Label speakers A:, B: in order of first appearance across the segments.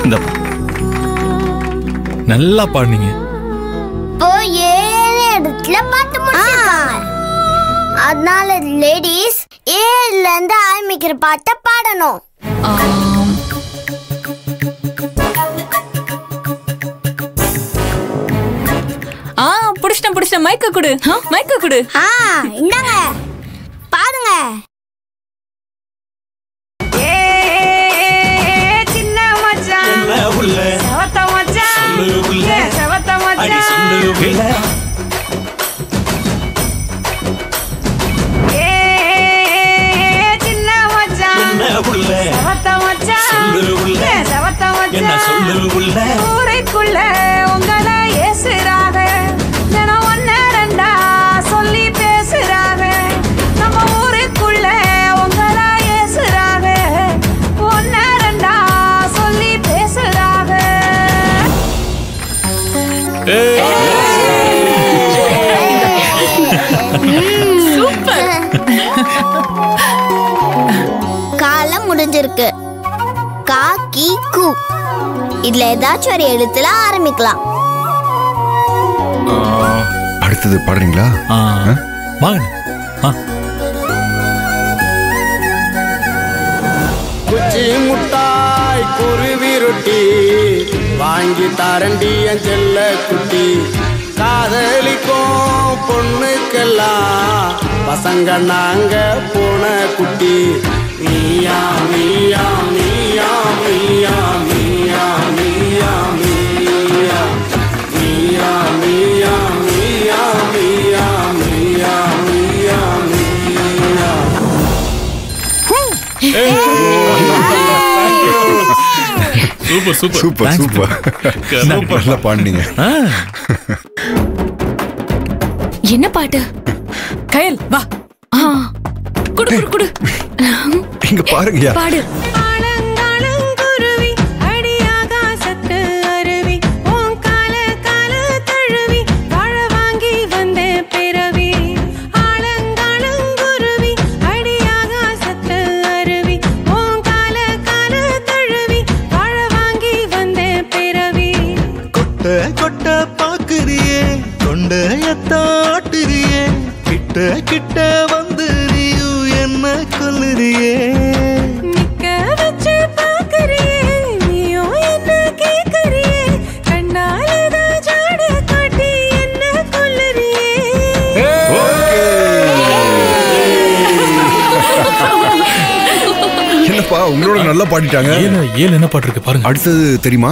A: இந்த நல்லா பாடுனீங்க
B: இப்போ ஏழு இடத்துல பாட்டு முடிச்சிருக்காங்க அதனால லேடிஸ் ஏழுல இருந்து ஆரம்பிக்கிற பாட்டை பாடணும்
C: ஆம். ஆ புடிச்சிட்டேன் புடிச்சிட்டேன் மைக்க கொடு மைக்க கொடு
B: ஆ இந்தாங்க பாடுங்க
D: சின்ன மச்சான் செவத்த மச்சான் ஏ, செவத்த மச்சான் ஏ, சின்ன மச்சான் செவத்த மச்சான் ஏ, செவத்த மச்சான் ஊரைக்குள்ள உங்களை ஏசுறாக தினம் ஒன்னு ரெண்டா சொல்லி பேசுறாக நம்ம ஊருக்குள்ள உங்களை ஏசுறாக ஒன்னு ரெண்டா சொல்லி பேசுறாக
C: சூப்பர்
B: காலம் முடிஞ்சிருக்கு காக்கி கூ இதுல ஏதாச்சும் ஒரு எழுத்துல ஆரம்பிக்கலாம்
E: அடுத்தது பாடுறீங்களா
A: ஆ, வாங்க ஆ,
F: குச்சி முட்டாய் குருவி ரொட்டி வாங்கி தரண்டி என் செல்ல குட்டி காதலிக்கும் பொண்ணுக்கெல்லாம் பசங்க நாங்க போன குட்டி நீயா நீயா நீயா நீயா நீயா நீயா நீயா நீயா நீயா நீயா நீயா நீயா நீயா நீயா
A: super super
E: super
A: Thanks,
E: super
A: bro.
E: Super நல்லா பாடுனீங்க
A: ஆ,
C: என்ன பாட்டு
G: கயல் வா
C: ஆ, குடு குடு குடு
E: இங்க பாருங்கயா
C: பாடு
D: ஆலங்காலங்குருவி, அடியாகாசத்து அருவி, உன் கால கால தழுவி, வாழ வாங்கி வந்தேன் பிறவி. ஆலங்காலங்குருவி, அடியாகாசத்து அருவி, உன் கால கால தழுவி, வாழ வாங்கி வந்தேன் பிறவி.
H: கொட்ட கொட்ட பாக்குறியே கொண்டையத்தாட்டுறியே கிட்ட கிட்ட வந்து நீயும் என்ன கொல்லுறியே
D: நிக்க வச்சு பார்க்கறியே, நீயும் என்ன கேட்கறியே, கண்ணாலதான் ஜாட காட்டி என்ன கொல்லுறியே
E: என்னப்பா உங்களோட நல்லா பாடிட்டாங்க
A: ஏழு ஏழு என்ன பாட்டு இருக்கு பாருங்க
E: அடுத்தது தெரியுமா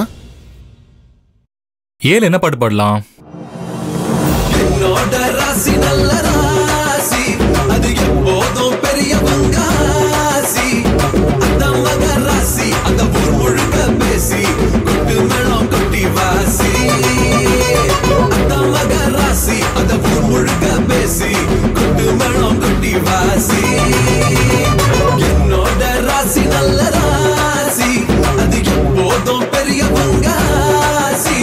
A: ஏழு என்ன பாட்டு பாடலாம்
H: என்னோட ராசி நல்ல ராசி அது எப்போதும் பெரிய பங்காசி அந்த மக ராசி அந்த ஊர் முழுக்க பேசி கொட்டு மேளம் கொட்டி வாசி அந்த மக ராசி அந்த ஊர் முழுக்க பேசி கொட்டு மேளம் கொட்டி வாசி என்னோட ராசி நல்ல ராசி அது எப்போதும் பெரிய பங்காசி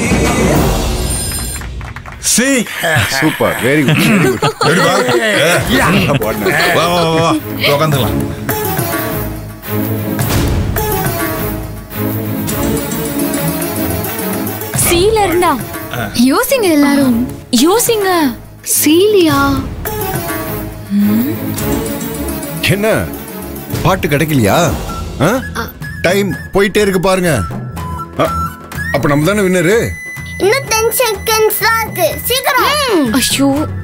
E: சி சூப்பர் வெரி குட் நல்லா பாடுனீங்க.
I: வா வா வா, வா உட்காந்துக்கலாம்
C: சீல இருந்தா யோசிங்க எல்லாரும் யோசிங்க சீலியா
E: என்ன பாட்டு கிடைக்கலையா டைம் போயிட்டே இருக்கு பாருங்க ஆ, அப்ப நம்ம தானே வின்னரு
B: இன்னும் டென் செகண்ட்ஸ் தான் இருக்கு சீக்கிரம்
C: ஐயோ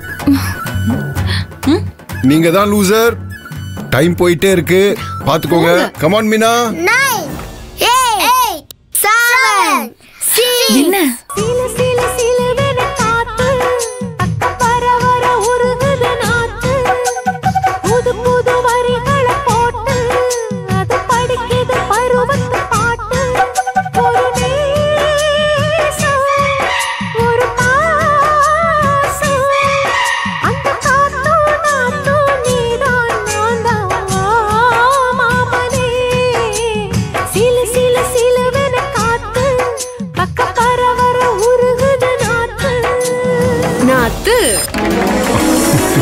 E: நீங்க தான் லூசர் டைம் போயிட்டே இருக்கு பாத்துக்கோங்க come on Meena
B: nine eight seven six
C: என்ன
D: சீல சீல சீலவென காத்து அக்க பரவர உருகுது நாத்து புது புது வரிகளை போட்டு அது படிக்குது பருவத்து பாட்டு ஒரு நேசம், ஒரு பாசம். அந்த காத்தும் நாத்தும் நீதான் நான்தான் மாமனே. சிலு சிலு சிலுவென காத்து பக்க பரவர உருகுது நாத்து நாத்து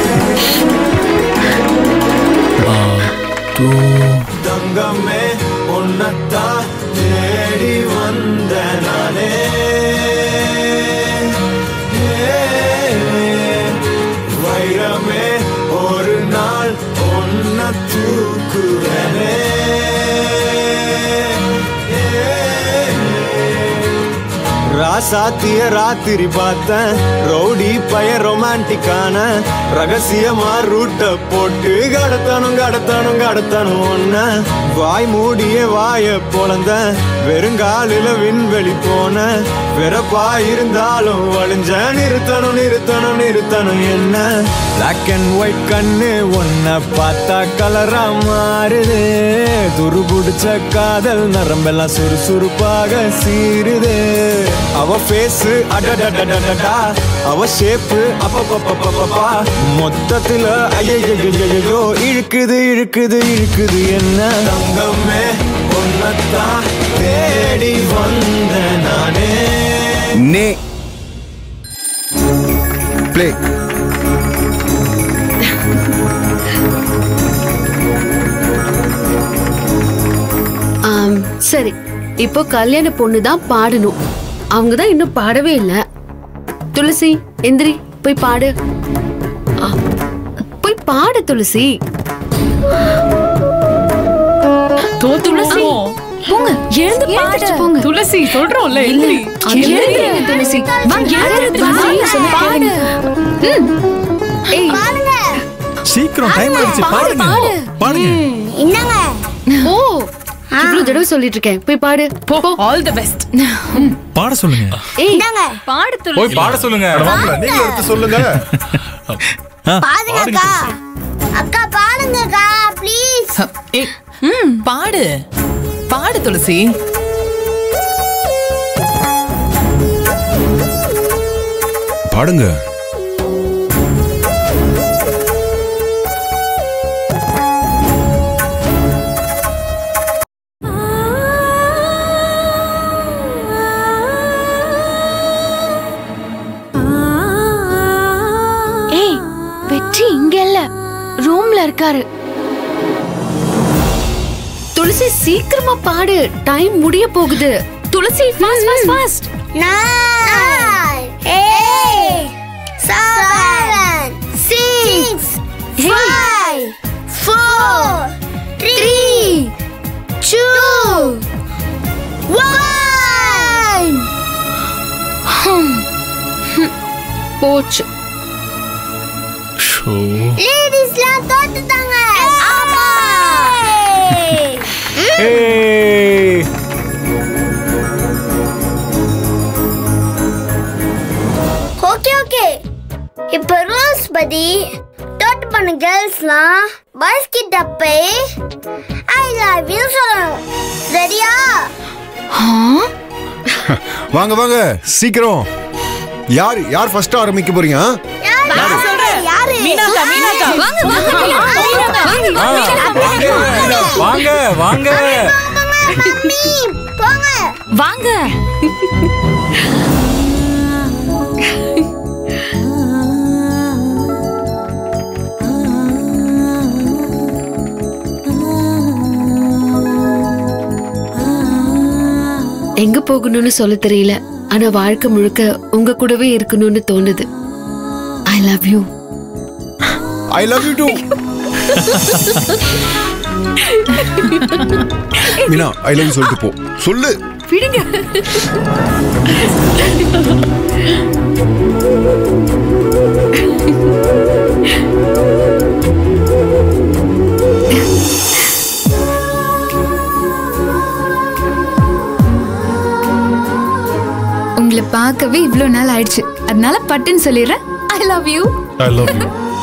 A: ஆ, டூ
H: தங்கமே உன்னத்தான் தேடி வந்த நானே வைரமே ஒரு நாள் ஒன்ன தூக்குவனே ராசாத்திய ராத்திரி பார்த்தேன் ரவுடி பய ரொமான்டிக்கான ரகசியமா ரூட்ட போட்டு கடத்தணும் கடத்தணும் கடத்தணும் ஒன்ன வாய் மூடிய வாய பொழந்த வெறுங்காலில விண்வெளி போன வெறப்பா இருந்தாலும் வழிஞ்ச நிறுத்தணும் நிறுத்தணும் நிறுத்தணும் என்ன பிளாக் அண்ட் ஒயிட் கண்ணு ஒன்ன பார்த்தா கலரா மாறுது துரு பிடிச்ச காதல் நரம்பெல்லாம் சுறுசுறுப்பாக சீருது அவ ஃபேஸ் அடடடடடடா அவ ஷேப்பு அப்பப்பப்பப்பப்பா மொத்தத்துல ஐயோ இழுக்குது இழுக்குது இழுக்குது என்ன தங்கமே ஒன்னத்தான் தேடி வந்த நானே
E: நே ப்ளே
G: ஆம், சரி இப்போ கல்யாண பொண்ணு தான் பாடணும் அவங்க தான் இன்னும் பாடவே இல்ல துளசி எந்திரி போய் பாடு ஆ, போய் பாடு துளசி
C: துளசி போங்க எழுந்து பாடு போங்க
J: துளசி சொல்றோம்ல எந்திரி
G: எழுந்திருங்க, துளசி
C: வாங்க எழுந்து
G: வாங்க, சொன்னா
C: பாடு
G: ம். ஏய்,
A: சீக்கிரம் டைம் ஆயிடுச்சு பாருங்க பாருங்க
B: என்னங்க
G: ஓ இவ்வளவு தடவை சொல்லிட்டு இருக்கேன் போய் பாடு
J: போ ஆல் தி பெஸ்ட்
A: பாட சொல்லுங்க
G: ஏய்
B: என்னங்க
J: பாடு துளசி
A: போய் பாட சொல்லுங்க
I: மாப்பிள்ள நீங்க எடுத்து சொல்லுங்க
A: ஆ,
B: பாருங்கக்கா அக்கா பாருங்கக்கா ப்ளீஸ்
J: ஏய், ம் பாடு பாடு துளசி
E: பாடுங்க
C: ஏய் வெற்றி இங்க இல்ல ரூம்ல இருக்காரு
G: துளசி சீக்கிரமா பாடு டைம் முடிய போகுது
C: Tulasi fast fast fast
B: nine, eight, seven, six, five, four, three, two, one.
G: போச்சு
A: ஷோ
B: லேடிஸ்லாம் தோத்துட்டாங்க ஆமா
F: ஏய்
B: ஓகே ஓகே இப்போ ரூல்ஸ் படி தோட்டு பண்ண கேர்ள்ஸ்லாம் பாய்ஸ் கிட்ட போய் ஐ லவ் யூ சொல்லணும் ரெடியா
E: வாங்க வாங்க சீக்கிரம் யார் யார் ஃபர்ஸ்ட் ஆரம்பிக்க போறீங்க ஆ?
B: யாரு யாரு
J: மீனாக்கா மீனாக்கா
A: வாங்க வாங்க
B: மம்மி போங்க
C: வாங்க
G: எங்க போகணும்னு சொல்ல தெரியல ஆனா வாழ்க்கை முழுக்க உங்க கூடவே இருக்கணும்னு தோணுது I love you
E: I love you too Meena I love you சொல்லிட்டு போ சொல்லு
C: உங்களை பார்க்கவே இவ்ளோ நாள் ஆயிடுச்சு அதனால பட்டுன்னு சொல்லிடுறேன் I love you
A: I love you